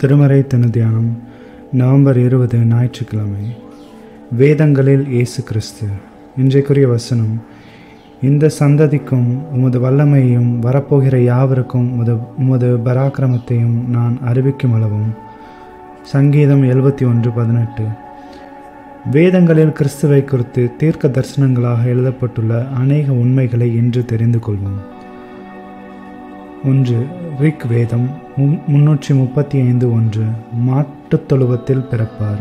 திருமறை தினத்தியானம் நவம்பர் இருபது ஞாயிற்றுக்கிழமை வேதங்களில் இயேசு கிறிஸ்து இன்றைக்குரிய வசனம் இந்த சந்ததிக்கும் உமது வல்லமையையும் வரப்போகிற யாவருக்கும் உமது உமது பராக்கிரமத்தையும் நான் அறிவிக்கும் அளவும் சங்கீதம் எழுபத்தி ஒன்று பதினெட்டு வேதங்களில் கிறிஸ்துவை குறித்து தீர்க்க தரிசனங்களாக எழுதப்பட்டுள்ள அநேக உண்மைகளை இன்று தெரிந்து கொள்வோம் ஒன்று ரிக் வேதம் மு- முன்னூற்றி முப்பத்தி ஐந்து ஒன்று மாட்டுத் தொழுவத்தில் பிறப்பார்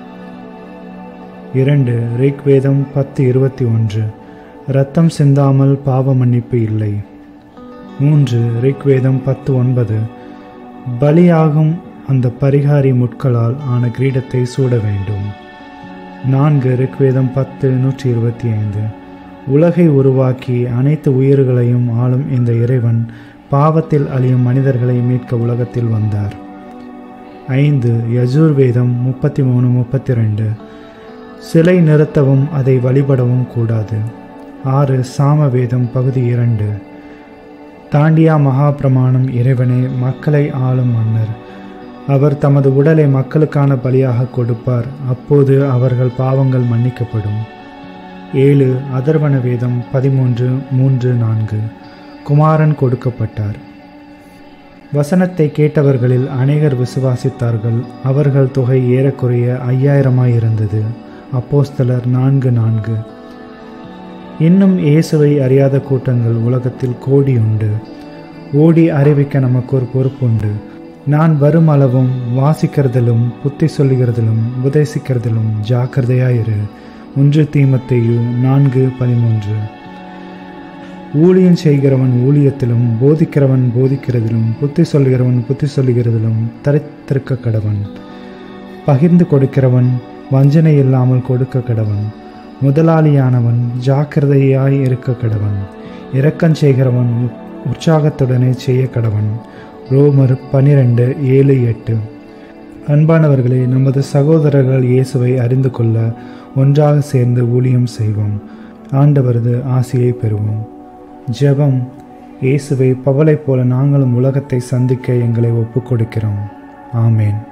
இரண்டு ரிக் வேதம் பத்து இருபத்தி ஒன்று இரத்தம் சிந்தாமல் பாவ மன்னிப்பு இல்லை மூன்று ரிக் வேதம் பத்து ஒன்பது பலியாகும் அந்த பரிகாரி முட்களால் ஆன கிரீடத்தை சூட வேண்டும் நான்கு ரிக்வேதம் பத்து நூற்றி இருபத்தி ஐந்து உலகை உருவாக்கி அனைத்து உயிர்களையும் ஆளும் இந்த இறைவன் பாவத்தில் அழியும் மனிதர்களை மீட்க உலகத்தில் வந்தார் ஐந்து யஜூர் வேதம் முப்பத்தி மூணு முப்பத்தி ரெண்டு சிலை நிறுத்தவும் அதை வழிபடவும் கூடாது ஆறு சாம வேதம் பகுதி இரண்டு தாண்டியா மகா பிரமாணம் இறைவனே மக்களை ஆளும் மன்னர் அவர் தமது உடலை மக்களுக்கான பலியாக கொடுப்பார் அப்போது அவர்கள் பாவங்கள் மன்னிக்கப்படும் ஏழு அதர்வன வேதம் பதிமூன்று மூன்று நான்கு குமாரன் கொடுக்கப்பட்டார் வசனத்தை கேட்டவர்களில் அநேகர் விசுவாசித்தார்கள் அவர்கள் தொகை ஏறக்குறைய ஐயாயிரமாயிருந்தது அப்போஸ்தலர் நான்கு நான்கு இன்னும் இயேசுவை அறியாத கூட்டங்கள் உலகத்தில் கோடி உண்டு ஓடி அறிவிக்க நமக்கு ஒரு பொறுப்புண்டு நான் வரும் அளவும் வாசிக்கிறதிலும் புத்தி சொல்லுகிறதிலும் உபதேசிக்கிறதிலும் ஜாக்கிரதையாயிரு ஒன்று தீமத்தையு நான்கு பதிமூன்று ஊழியம் செய்கிறவன் ஊழியத்திலும் போதிக்கிறவன் போதிக்கிறதிலும் புத்தி சொல்லுகிறவன் புத்தி சொல்லுகிறதிலும் தரித்திருக்க கடவன் பகிர்ந்து கொடுக்கிறவன் வஞ்சனை இல்லாமல் கொடுக்க கடவன் முதலாளியானவன் ஜாக்கிரதையாய் இருக்க கடவன் இரக்கஞ் செய்கிறவன் உ- உற்சாகத்துடனே செய்ய கடவன் ரோமர் பனிரெண்டு ஏழு எட்டு அன்பானவர்களே நமது சகோதரர்கள் இயேசுவை அறிந்து கொள்ள ஒன்றாக சேர்ந்து ஊழியம் செய்வோம் ஆண்டவரது ஆசியை பெறுவோம் ஜெபம் இயேசுவை பவளைப் போல நாங்களும் உலகத்தை சந்திக்க எங்களை ஒப்புக்கொடுக்கிறோம் ஆமேன்